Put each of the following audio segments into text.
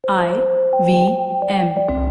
I V M.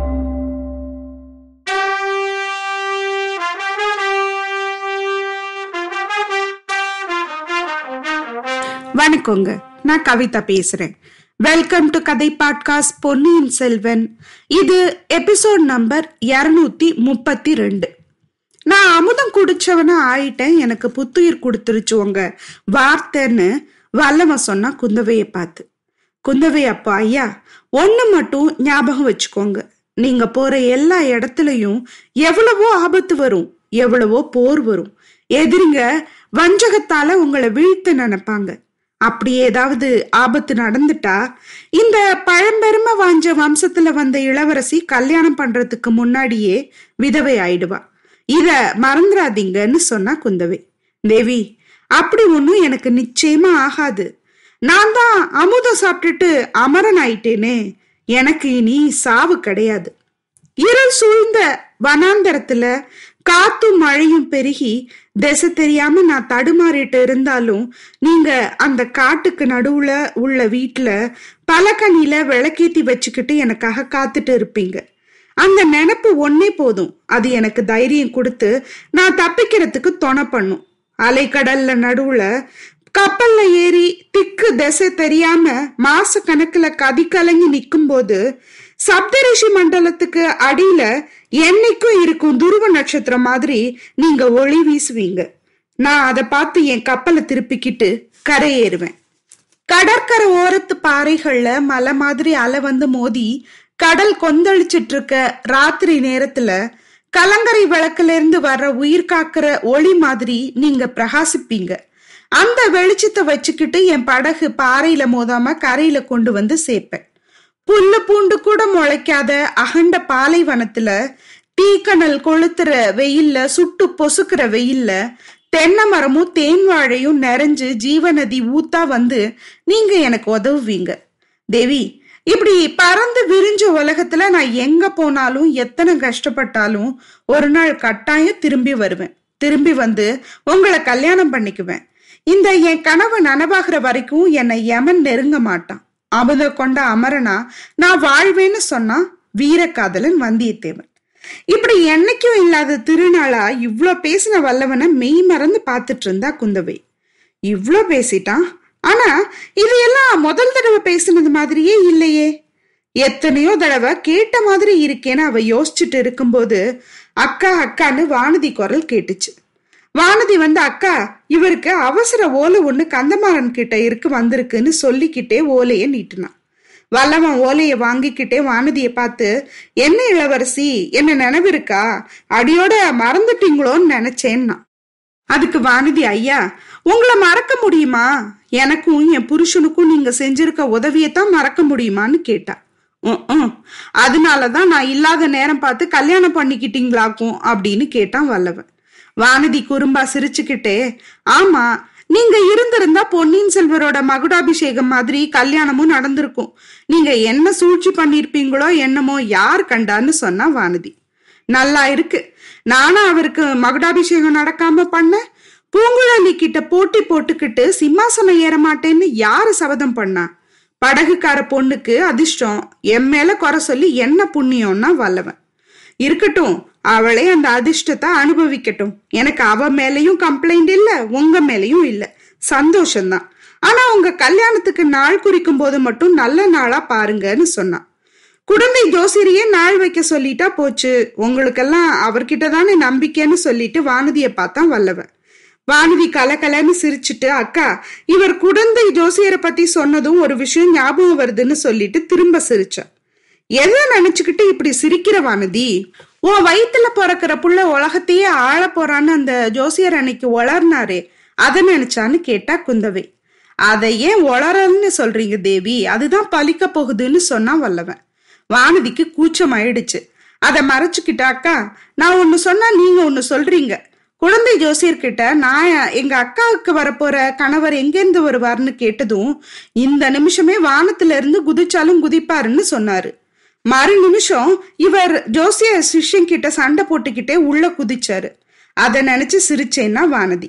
வணக்கங்க நான் கவிதா பேசுறேன் வெல்கம் டு கதை பாட்காஸ்ட் பொன்னியின் செல்வன் இது எபிசோட் நம்பர் இருநூத்தி முப்பத்தி ரெண்டு நான் அமுதம் குடிச்சவனா ஆயிட்டேன் எனக்கு புத்துயிர் கொடுத்துருச்சு உங்க வார்த்தைன்னு வல்லவன் சொன்னா குந்தவையை பார்த்து குந்தவை அப்பா ஐயா ஒண்ணு மட்டும் ஞாபகம் வச்சுக்கோங்க நீங்க போற எல்லா இடத்துலயும் எவ்வளவோ ஆபத்து வரும் எவ்வளவோ போர் வரும் எதிரிங்க வஞ்சகத்தால உங்களை வீழ்த்து நினைப்பாங்க அப்படி ஏதாவது ஆபத்து நடந்துட்டா இந்த பழம்பெருமை வாஞ்ச வம்சத்துல வந்த இளவரசி கல்யாணம் பண்றதுக்கு முன்னாடியே விதவை ஆயிடுவா இத மறந்துடாதீங்கன்னு சொன்னா குந்தவை தேவி அப்படி ஒண்ணும் எனக்கு நிச்சயமா ஆகாது நான் தான் அமுதம் சாப்பிட்டுட்டு அமரன் ஆயிட்டேனே எனக்கு இனி சாவு கிடையாது இருள் சூழ்ந்த வனாந்தரத்துல காத்தும் மழையும் பெருகி திசை தெரியாம நான் தடுமாறிட்டு இருந்தாலும் நீங்க அந்த காட்டுக்கு நடுவுல உள்ள வீட்டுல பலகனில விளக்கேத்தி வச்சுக்கிட்டு எனக்காக காத்துட்டு இருப்பீங்க அந்த நினப்பு ஒன்னே போதும் அது எனக்கு தைரியம் கொடுத்து நான் தப்பிக்கிறதுக்கு துணை பண்ணும் அலைக்கடல்ல நடுவுல கப்பல்ல ஏறி திக்கு திசை தெரியாம மாச கணக்குல கதி கலங்கி நிக்கும் போது சப்தரிஷி மண்டலத்துக்கு அடியில என்னைக்கும் இருக்கும் துருவ நட்சத்திரம் மாதிரி நீங்க ஒளி வீசுவீங்க நான் அதை பார்த்து என் கப்பலை திருப்பிக்கிட்டு கரையேறுவேன் கடற்கரை ஓரத்து பாறைகள்ல மலை மாதிரி அலை வந்து மோதி கடல் கொந்தளிச்சிட்டு இருக்க ராத்திரி நேரத்துல கலங்கரை விளக்குல இருந்து வர்ற உயிர் காக்கிற ஒளி மாதிரி நீங்க பிரகாசிப்பீங்க அந்த வெளிச்சத்தை வச்சுக்கிட்டு என் படகு பாறையில மோதாம கரையில கொண்டு வந்து சேர்ப்பேன் புல்லு பூண்டு கூட முளைக்காத அகண்ட பாலைவனத்துல தீக்கணல் கொளுத்துற வெயில்ல சுட்டு பொசுக்கிற வெயில்ல தென்னை மரமும் தேன் வாழையும் நிறைஞ்சு ஜீவநதி ஊத்தா வந்து நீங்க எனக்கு உதவுவீங்க தேவி இப்படி பறந்து விரிஞ்ச உலகத்துல நான் எங்க போனாலும் எத்தனை கஷ்டப்பட்டாலும் ஒரு நாள் கட்டாயம் திரும்பி வருவேன் திரும்பி வந்து உங்களை கல்யாணம் பண்ணிக்குவேன் இந்த என் கனவு நனவாகிற வரைக்கும் என்னை யமன் நெருங்க மாட்டான் அமுத கொண்ட அமரனா நான் வாழ்வேன்னு சொன்னா வீரக்காதலன் வந்தியத்தேவன் இப்படி என்னைக்கும் இல்லாத திருநாளா இவ்ளோ பேசின வல்லவனை மெய் மறந்து பார்த்துட்டு இருந்தா குந்தவை இவ்ளோ பேசிட்டான் ஆனா இது எல்லாம் முதல் தடவை பேசினது மாதிரியே இல்லையே எத்தனையோ தடவை கேட்ட மாதிரி இருக்கேன்னு அவ யோசிச்சுட்டு இருக்கும்போது அக்கா அக்கான்னு வானதி குரல் கேட்டுச்சு வானதி வந்து அக்கா இவருக்கு அவசர ஓலை ஒண்ணு கந்தமாறன் கிட்ட இருக்கு வந்திருக்குன்னு சொல்லிக்கிட்டே ஓலைய நீட்டினான் வல்லவன் ஓலைய வாங்கிக்கிட்டே வானதிய பார்த்து என்ன இளவரசி என்ன நினைவு இருக்கா அடியோட மறந்துட்டீங்களோன்னு நினைச்சேன்னா அதுக்கு வானதி ஐயா உங்களை மறக்க முடியுமா எனக்கும் என் புருஷனுக்கும் நீங்க செஞ்சிருக்க உதவியத்தான் மறக்க முடியுமான்னு கேட்டா உம் அதனாலதான் நான் இல்லாத நேரம் பார்த்து கல்யாணம் பண்ணிக்கிட்டீங்களாக்கும் அப்படின்னு கேட்டான் வல்லவன் வானதி குறும்பா சிரிச்சுக்கிட்டே ஆமா நீங்க இருந்திருந்தா பொன்னியின் செல்வரோட மகுடாபிஷேகம் மாதிரி கல்யாணமும் நடந்திருக்கும் நீங்க என்ன சூழ்ச்சி பண்ணிருப்பீங்களோ என்னமோ யார் கண்டான்னு சொன்னா வானதி நல்லா இருக்கு நானும் அவருக்கு மகுடாபிஷேகம் நடக்காம பண்ண பூங்குழலி கிட்ட போட்டி போட்டுக்கிட்டு சிம்மாசனம் ஏற மாட்டேன்னு யாரு சபதம் பண்ணா படகுக்கார பொண்ணுக்கு அதிர்ஷ்டம் என் மேல குறை சொல்லி என்ன புண்ணியம்னா வல்லவன் இருக்கட்டும் அவளே அந்த அதிர்ஷ்டத்தை அனுபவிக்கட்டும் எனக்கு அவ மேலையும் கம்ப்ளைண்ட் இல்ல உங்க மேலையும் இல்ல சந்தோஷம்தான் ஆனா உங்க கல்யாணத்துக்கு நாள் குறிக்கும் போது மட்டும் நல்ல நாளா பாருங்கன்னு சொன்னான் குழந்தை ஜோசிரியே நாள் வைக்க சொல்லிட்டா போச்சு உங்களுக்கெல்லாம் அவர்கிட்ட தானே நம்பிக்கைன்னு சொல்லிட்டு வானதிய பார்த்தான் வல்லவன் வானதி கலகலன்னு சிரிச்சுட்டு அக்கா இவர் குழந்தை ஜோசியரை பத்தி சொன்னதும் ஒரு விஷயம் ஞாபகம் வருதுன்னு சொல்லிட்டு திரும்ப சிரிச்சா எதை நினைச்சுக்கிட்டு இப்படி சிரிக்கிற வானதி உன் வயிற்றுல பிறக்கிற புள்ள உலகத்தையே ஆள போறான்னு அந்த ஜோசியர் அன்னைக்கு வளர்னாரே அதை நினைச்சான்னு கேட்டா குந்தவை அதை ஏன் வளரன்னு சொல்றீங்க தேவி அதுதான் பலிக்க போகுதுன்னு சொன்னா வல்லவன் வானதிக்கு கூச்சம் ஆயிடுச்சு அதை மறைச்சுக்கிட்டாக்கா நான் ஒன்னு சொன்னா நீங்க ஒன்னு சொல்றீங்க குழந்தை ஜோசியர்கிட்ட நான் எங்க அக்காவுக்கு வரப்போற கணவர் எங்கேருந்து வருவார்னு கேட்டதும் இந்த நிமிஷமே வானத்துல இருந்து குதிச்சாலும் குதிப்பாருன்னு சொன்னாரு மறு நிமிஷம் இவர் ஜோசிய சிஷ்யன் கிட்ட சண்டை போட்டுக்கிட்டே உள்ள குதிச்சாரு அதை நினைச்சு சிரிச்சேன்னா வானதி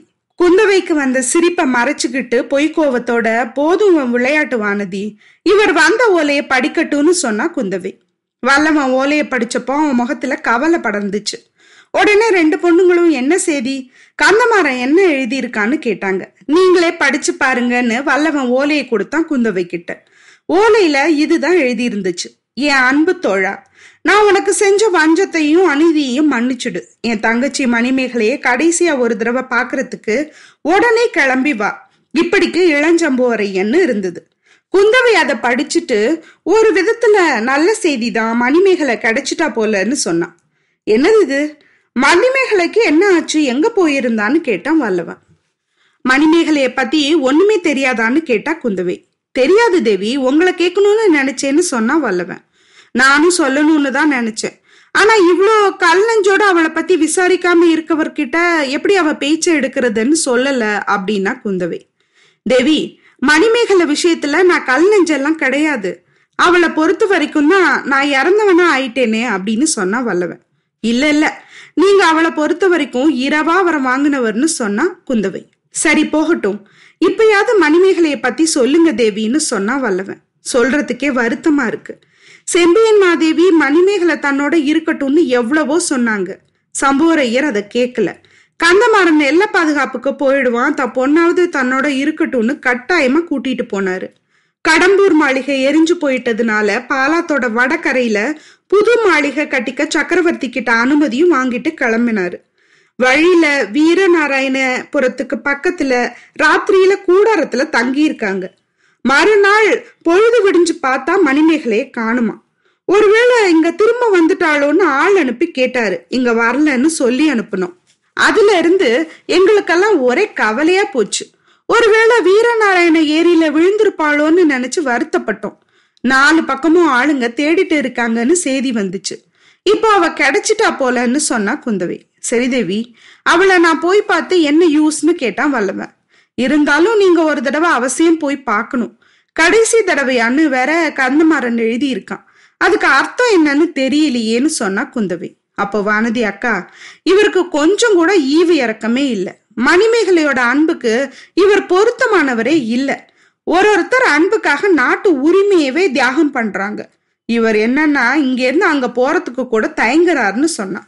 குந்தவைக்கு வந்த சிரிப்பை மறைச்சுக்கிட்டு பொய்க்கோவத்தோட போதும் உன் விளையாட்டு வானதி இவர் வந்த ஓலைய படிக்கட்டும்னு சொன்னா குந்தவை வல்லவன் ஓலைய படிச்சப்போ அவன் முகத்துல கவலை படர்ந்துச்சு உடனே ரெண்டு பொண்ணுங்களும் என்ன செய்தி கந்தமாரன் என்ன எழுதியிருக்கான்னு கேட்டாங்க நீங்களே படிச்சு பாருங்கன்னு வல்லவன் ஓலையை கொடுத்தான் குந்தவை கிட்ட ஓலையில இதுதான் எழுதியிருந்துச்சு என் அன்பு தோழா நான் உனக்கு செஞ்ச வஞ்சத்தையும் அநீதியையும் மன்னிச்சுடு என் தங்கச்சி மணிமேகலையே கடைசியா ஒரு தடவை பாக்குறதுக்கு உடனே கிளம்பி வா இப்படிக்கு இளஞ்சம்போரையன்னு இருந்தது குந்தவை அதை படிச்சுட்டு ஒரு விதத்துல நல்ல செய்திதான் மணிமேகலை கிடைச்சிட்டா போலன்னு சொன்னான் என்னது இது மணிமேகலைக்கு என்ன ஆச்சு எங்க போயிருந்தான்னு கேட்டான் வல்லவன் மணிமேகலைய பத்தி ஒண்ணுமே தெரியாதான்னு கேட்டா குந்தவை தெரியாது தேவி உங்களை கேட்கணும்னு நினைச்சேன்னு சொன்னா வல்லவன் நானும் சொல்லணும்னு தான் நினைச்சேன் ஆனா இவ்ளோ கல் நெஞ்சோட அவளை பத்தி விசாரிக்காம இருக்கவர்கிட்ட எப்படி அவ பேச்ச எடுக்கிறதுன்னு சொல்லல அப்படின்னா குந்தவை தேவி மணிமேகலை விஷயத்துல நான் கல் நெஞ்செல்லாம் கிடையாது அவளை பொறுத்த வரைக்கும் தான் நான் இறந்தவனா ஆயிட்டேனே அப்படின்னு சொன்னா வல்லவன் இல்ல இல்ல நீங்க அவளை பொறுத்த வரைக்கும் இரவா வரம் வாங்கினவர்னு சொன்னா குந்தவை சரி போகட்டும் இப்பயாவது மணிமேகலைய பத்தி சொல்லுங்க தேவின்னு சொன்னா வல்லவன் சொல்றதுக்கே வருத்தமா இருக்கு செம்பியன் மாதேவி மணிமேகலை தன்னோட இருக்கட்டும்னு எவ்வளவோ சொன்னாங்க சம்புவரையர் அதை கேட்கல கந்தமாறன் எல்ல பாதுகாப்புக்கு போயிடுவான் த பொண்ணாவது தன்னோட இருக்கட்டும்னு கட்டாயமா கூட்டிட்டு போனாரு கடம்பூர் மாளிகை எரிஞ்சு போயிட்டதுனால பாலாத்தோட வடகரையில புது மாளிகை கட்டிக்க சக்கரவர்த்தி கிட்ட அனுமதியும் வாங்கிட்டு கிளம்பினாரு வழியில வீரநாராயணபுரத்துக்கு பக்கத்துல ராத்திரியில கூடாரத்துல தங்கி இருக்காங்க மறுநாள் பொழுது விடிஞ்சு பார்த்தா மணிமேகலையை காணுமா ஒருவேளை இங்க திரும்ப வந்துட்டாளோன்னு ஆள் அனுப்பி கேட்டாரு இங்க வரலன்னு சொல்லி அனுப்பணும் அதுல இருந்து எங்களுக்கெல்லாம் ஒரே கவலையா போச்சு ஒருவேளை வீரநாராயண ஏரியில விழுந்திருப்பாளோன்னு நினைச்சு வருத்தப்பட்டோம் நாலு பக்கமும் ஆளுங்க தேடிட்டு இருக்காங்கன்னு செய்தி வந்துச்சு இப்போ அவ கிடைச்சிட்டா போலன்னு சொன்னா குந்தவை சரி தேவி அவளை நான் போய் பார்த்து என்ன யூஸ்னு கேட்டான் வல்லவன் இருந்தாலும் நீங்க ஒரு தடவை அவசியம் போய் பார்க்கணும் கடைசி தடவையான்னு வேற கந்தமாறன் எழுதி இருக்கான் அதுக்கு அர்த்தம் என்னன்னு தெரியலையேன்னு சொன்னா குந்தவை அப்போ வானதி அக்கா இவருக்கு கொஞ்சம் கூட ஈவு இறக்கமே இல்ல மணிமேகலையோட அன்புக்கு இவர் பொருத்தமானவரே இல்ல ஒரு ஒருத்தர் அன்புக்காக நாட்டு உரிமையவே தியாகம் பண்றாங்க இவர் என்னன்னா இங்க இருந்து அங்க போறதுக்கு கூட தயங்குறாருன்னு சொன்னான்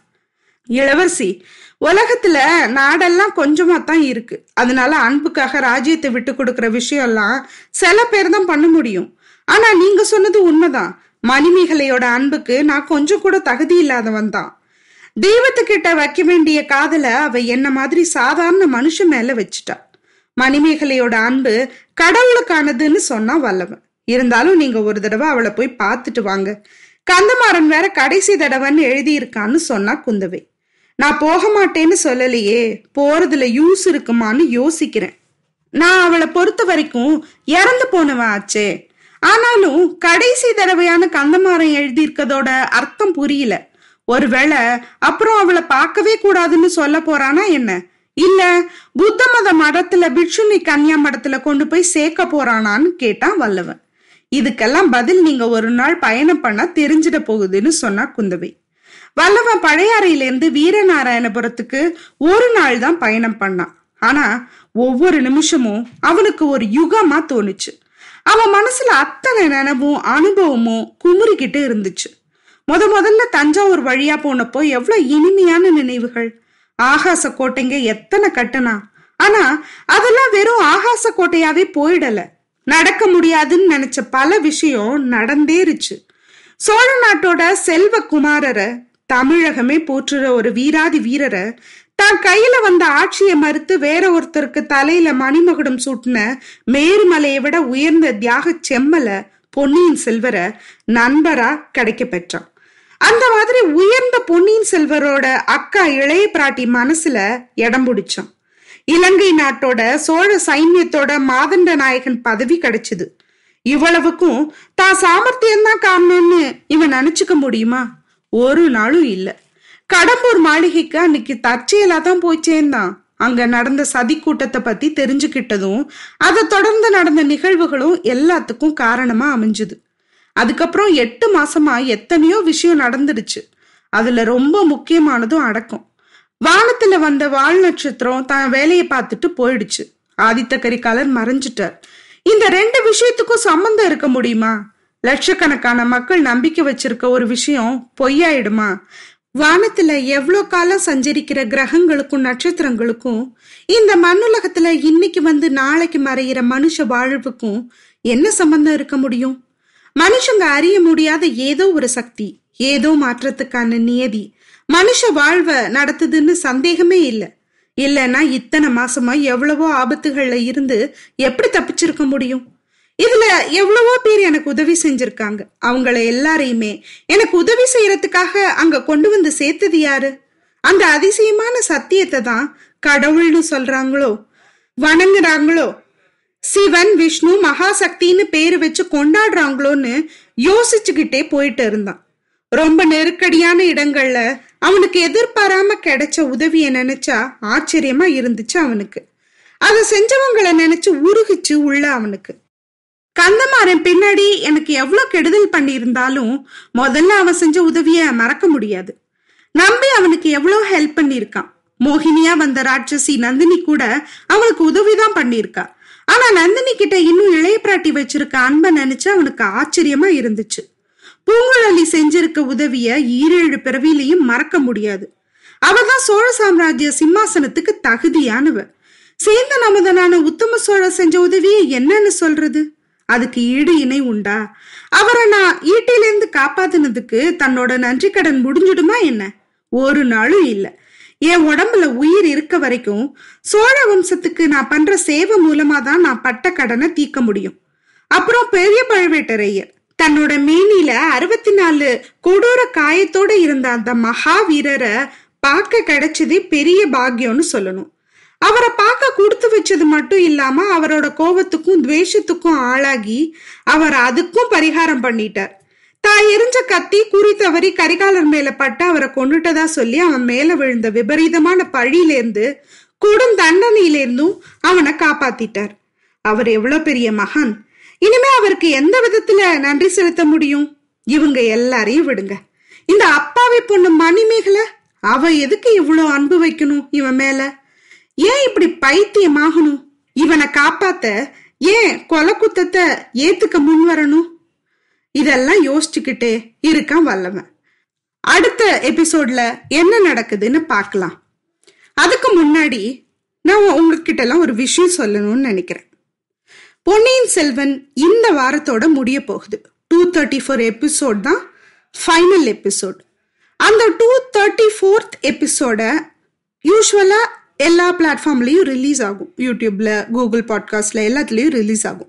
இளவரசி உலகத்துல நாடெல்லாம் கொஞ்சமா தான் இருக்கு அதனால அன்புக்காக ராஜ்யத்தை விட்டு கொடுக்கற விஷயம் எல்லாம் சில பேர் தான் பண்ண முடியும் ஆனா நீங்க சொன்னது உண்மைதான் மணிமேகலையோட அன்புக்கு நான் கொஞ்சம் கூட தகுதி இல்லாதவன் தான் தெய்வத்துக்கிட்ட வைக்க வேண்டிய காதல அவ என்ன மாதிரி சாதாரண மனுஷன் மேல வச்சுட்டா மணிமேகலையோட அன்பு கடவுளுக்கானதுன்னு சொன்னா வல்லவன் இருந்தாலும் நீங்க ஒரு தடவை அவளை போய் பார்த்துட்டு வாங்க கந்தமாறன் வேற கடைசி தடவைன்னு எழுதியிருக்கான்னு சொன்னா குந்தவை நான் போக மாட்டேன்னு சொல்லலையே போறதுல யூஸ் இருக்குமான்னு யோசிக்கிறேன் நான் அவளை பொறுத்த வரைக்கும் இறந்து போனவன் ஆச்சே ஆனாலும் கடைசி தடவையான கந்தமாறன் எழுதியிருக்கதோட அர்த்தம் புரியல ஒருவேளை அப்புறம் அவளை பார்க்கவே கூடாதுன்னு சொல்ல போறானா என்ன இல்ல புத்த மத மடத்துல பிட்சுனி கன்யா மடத்துல கொண்டு போய் சேர்க்க போறானான்னு கேட்டான் வல்லவன் இதுக்கெல்லாம் பதில் நீங்க ஒரு நாள் பயணம் பண்ணா தெரிஞ்சிட போகுதுன்னு சொன்னா குந்தவை வல்லவன் பழையாறையிலேருந்து வீரநாராயணபுரத்துக்கு ஒரு நாள் தான் பயணம் பண்ணான் ஆனா ஒவ்வொரு நிமிஷமும் அவனுக்கு ஒரு யுகமா தோணுச்சு அவன் மனசுல அத்தனை நினைவும் அனுபவமும் குமுறிக்கிட்டு இருந்துச்சு முத முதல்ல தஞ்சாவூர் வழியா போனப்போ எவ்வளவு இனிமையான நினைவுகள் ஆகாச கோட்டைங்க எத்தனை கட்டுனா ஆனா அதெல்லாம் வெறும் ஆகாச கோட்டையாவே போயிடல நடக்க முடியாதுன்னு நினைச்ச பல விஷயம் நடந்தேருச்சு சோழ நாட்டோட செல்வ குமாரரை தமிழகமே போற்றுற ஒரு வீராதி வீரரை தான் கையில வந்த ஆட்சியை மறுத்து வேற ஒருத்தருக்கு தலையில மணிமகுடம் சூட்டின மேருமலையை விட உயர்ந்த தியாக செம்மல பொன்னியின் செல்வரை நண்பரா கிடைக்க பெற்றான் அந்த மாதிரி உயர்ந்த பொன்னியின் செல்வரோட அக்கா இளைய பிராட்டி மனசுல இடம் பிடிச்சான் இலங்கை நாட்டோட சோழ சைன்யத்தோட மாதண்ட நாயகன் பதவி கிடைச்சது இவ்வளவுக்கும் தான் சாமர்த்தியம் தான் காரணம்னு இவன் நினைச்சுக்க முடியுமா ஒரு நாளும் இல்ல கடம்பூர் மாளிகைக்கு அன்னைக்கு தற்செயலா தான் போய் சேர்ந்தான் அங்க நடந்த சதி கூட்டத்தை பத்தி தெரிஞ்சுக்கிட்டதும் அதை தொடர்ந்து நடந்த நிகழ்வுகளும் எல்லாத்துக்கும் காரணமா அமைஞ்சுது அதுக்கப்புறம் எட்டு மாசமா எத்தனையோ விஷயம் நடந்துடுச்சு அதுல ரொம்ப முக்கியமானதும் அடக்கம் வானத்துல வந்த வால் நட்சத்திரம் தான் வேலையை பார்த்துட்டு போயிடுச்சு ஆதித்த கரிகாலர் மறைஞ்சிட்டார் இந்த ரெண்டு விஷயத்துக்கும் சம்பந்தம் இருக்க முடியுமா லட்சக்கணக்கான மக்கள் நம்பிக்கை வச்சிருக்க ஒரு விஷயம் பொய்யாயிடுமா வானத்துல எவ்வளோ காலம் சஞ்சரிக்கிற கிரகங்களுக்கும் நட்சத்திரங்களுக்கும் இந்த மண்ணுலகத்துல இன்னைக்கு வந்து நாளைக்கு மறையிற மனுஷ வாழ்வுக்கும் என்ன சம்பந்தம் இருக்க முடியும் மனுஷங்க அறிய முடியாத ஏதோ ஒரு சக்தி ஏதோ மாற்றத்துக்கான நியதி மனுஷ வாழ்வ நடத்துதுன்னு சந்தேகமே இல்லை இல்லைன்னா இத்தனை மாசமா எவ்வளவோ ஆபத்துகள்ல இருந்து எப்படி தப்பிச்சிருக்க முடியும் இதுல எவ்வளவோ பேர் எனக்கு உதவி செஞ்சிருக்காங்க அவங்கள எல்லாரையுமே எனக்கு உதவி செய்யறதுக்காக அங்க கொண்டு வந்து சேர்த்தது யாரு அந்த அதிசயமான சத்தியத்தை தான் கடவுள்னு சொல்றாங்களோ வணங்குறாங்களோ சிவன் விஷ்ணு மகாசக்தின்னு பேரு வச்சு கொண்டாடுறாங்களோன்னு யோசிச்சுக்கிட்டே போயிட்டு இருந்தான் ரொம்ப நெருக்கடியான இடங்கள்ல அவனுக்கு எதிர்பாராம கிடைச்ச உதவிய நினைச்சா ஆச்சரியமா இருந்துச்சு அவனுக்கு அதை செஞ்சவங்களை நினைச்சு உருகிச்சு உள்ள அவனுக்கு கந்தமாறன் பின்னாடி எனக்கு எவ்வளவு கெடுதல் பண்ணியிருந்தாலும் முதல்ல அவன் செஞ்ச உதவிய மறக்க முடியாது நம்பி அவனுக்கு எவ்வளவு ஹெல்ப் பண்ணியிருக்கான் மோகினியா வந்த ராட்சசி நந்தினி கூட அவனுக்கு உதவிதான் பண்ணியிருக்கா ஆனா நந்தினி கிட்ட இன்னும் இளைய பிராட்டி வச்சிருக்க அன்பை நினைச்சு அவனுக்கு ஆச்சரியமா இருந்துச்சு பூங்குழலி செஞ்சிருக்க உதவிய ஈரேழு பிறவிலையும் மறக்க முடியாது அவதான் சோழ சாம்ராஜ்ய சிம்மாசனத்துக்கு தகுதியானவ சேந்த நமதனான உத்தம சோழ செஞ்ச உதவியை என்னன்னு சொல்றது அதுக்கு ஈடு இணை உண்டா அவரை நான் ஈட்டிலிருந்து காப்பாத்தினதுக்கு தன்னோட நன்றி கடன் முடிஞ்சிடுமா என்ன ஒரு நாளும் இல்ல என் உடம்புல உயிர் இருக்க வரைக்கும் சோழ வம்சத்துக்கு நான் பண்ற சேவை மூலமா தான் நான் பட்ட கடனை தீக்க முடியும் அப்புறம் பெரிய பழுவேட்டரையர் தன்னோட மேனில அறுபத்தி நாலு கொடூர காயத்தோட இருந்த அந்த மகாவீரரை பார்க்க கிடைச்சதே பெரிய பாக்கியம்னு சொல்லணும் அவரை பார்க்க கொடுத்து வச்சது மட்டும் இல்லாம அவரோட கோபத்துக்கும் துவேஷத்துக்கும் ஆளாகி அவர் அதுக்கும் பரிகாரம் பண்ணிட்டார் தான் எரிஞ்ச கத்தி குறி தவறி கரிகாலர் மேல பட்டு அவரை கொண்டுட்டதா சொல்லி அவன் மேல விழுந்த விபரீதமான பழியிலேருந்து கொடும் தண்டனையிலேருந்தும் அவனை காப்பாத்திட்டார் அவர் எவ்வளவு பெரிய மகான் இனிமே அவருக்கு எந்த விதத்துல நன்றி செலுத்த முடியும் இவங்க எல்லாரையும் விடுங்க இந்த அப்பாவை பொண்ணு மணிமேகலை அவ எதுக்கு இவ்வளவு அன்பு வைக்கணும் இவன் மேல ஏன் இப்படி பைத்தியமாகணும் இவனை காப்பாத்த ஏன் கொலை குத்தத்தை ஏத்துக்க முன் வரணும் இதெல்லாம் யோசிச்சுக்கிட்டே இருக்கான் வல்லவன் அடுத்த எபிசோட்ல என்ன நடக்குதுன்னு பார்க்கலாம் அதுக்கு முன்னாடி நான் உங்ககிட்ட எல்லாம் ஒரு விஷயம் சொல்லணும்னு நினைக்கிறேன் பொன்னியின் செல்வன் இந்த வாரத்தோட முடிய போகுது டூ தேர்ட்டி ஃபோர் எபிசோட் தான் ஃபைனல் எபிசோட் அந்த டூ தேர்ட்டி ஃபோர்த் எபிசோட யூஸ்வலா எல்லா பிளாட்ஃபார்ம்லயும் ரிலீஸ் ஆகும் யூடியூப்ல கூகுள் பாட்காஸ்ட்ல எல்லாத்துலயும் ரிலீஸ் ஆகும்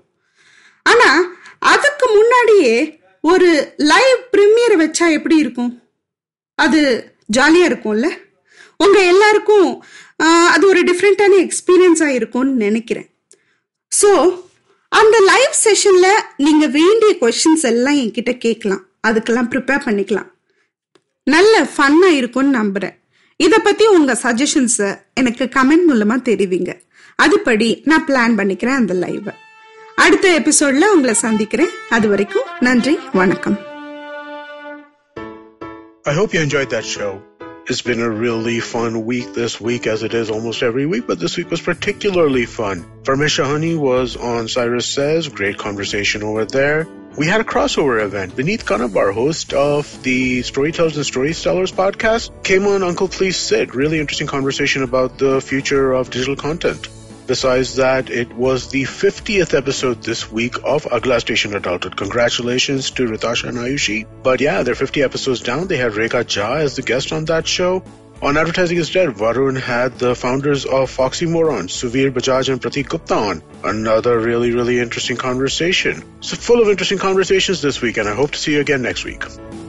ஆனா அதுக்கு முன்னாடியே ஒரு லைவ் ப்ரீமியர் வச்சா எப்படி இருக்கும் அது ஜாலியா இருக்கும்ல உங்க எல்லாருக்கும் அது ஒரு டிஃப்ரெண்டான எக்ஸ்பீரியன்ஸா இருக்கும்னு நினைக்கிறேன் ஸோ அந்த லைவ் செஷன்ல நீங்க வேண்டிய கொஸ்டின்ஸ் எல்லாம் என்கிட்ட கேட்கலாம் அதுக்கெல்லாம் ப்ரிப்பேர் பண்ணிக்கலாம் நல்ல ஃபன்னா இருக்கும்னு நம்புறேன் இதை பத்தி உங்க சஜஷன்ஸை எனக்கு கமெண்ட் மூலமா தெரிவிங்க அதுபடி நான் பிளான் பண்ணிக்கிறேன் அந்த லைவை அடுத்த எபிசோட்ல உங்களை சந்திக்கிறேன் அது வரைக்கும் நன்றி வணக்கம் I hope you enjoyed that show. It's been a really fun week this week, as it is almost every week, but this week was particularly fun. Farmish Shahani was on Cyrus Says, great conversation over there. We had a crossover event. Beneath Kanabar, host of the Storytellers and Storytellers podcast, came on Uncle Please Sit. Really interesting conversation about the future of digital content. Besides that, it was the 50th episode this week of Agla Station Adulthood. Congratulations to Ritasha and Ayushi. But yeah, they're 50 episodes down. They had Rekha Jha as the guest on that show. On Advertising is Dead, Varun had the founders of Foxy Moron, Suvir Bajaj and Pratik Gupta on. Another really, really interesting conversation. So full of interesting conversations this week, and I hope to see you again next week.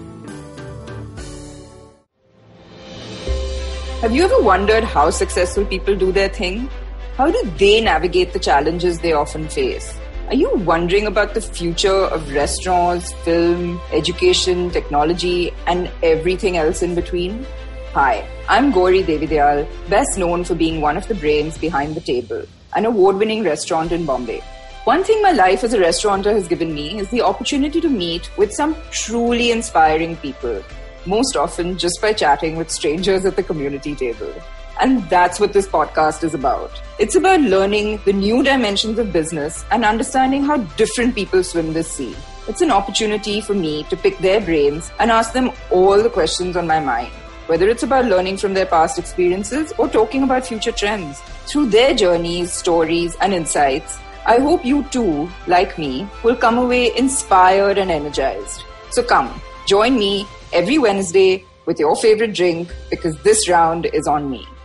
Have you ever wondered how successful people do their thing? How do they navigate the challenges they often face? Are you wondering about the future of restaurants, film, education, technology, and everything else in between? Hi, I'm Gauri Devidayal, best known for being one of the brains behind The Table, an award winning restaurant in Bombay. One thing my life as a restaurateur has given me is the opportunity to meet with some truly inspiring people most often just by chatting with strangers at the community table. And that's what this podcast is about. It's about learning the new dimensions of business and understanding how different people swim this sea. It's an opportunity for me to pick their brains and ask them all the questions on my mind, whether it's about learning from their past experiences or talking about future trends. Through their journeys, stories, and insights, I hope you too, like me, will come away inspired and energized. So come, join me every Wednesday with your favorite drink because this round is on me.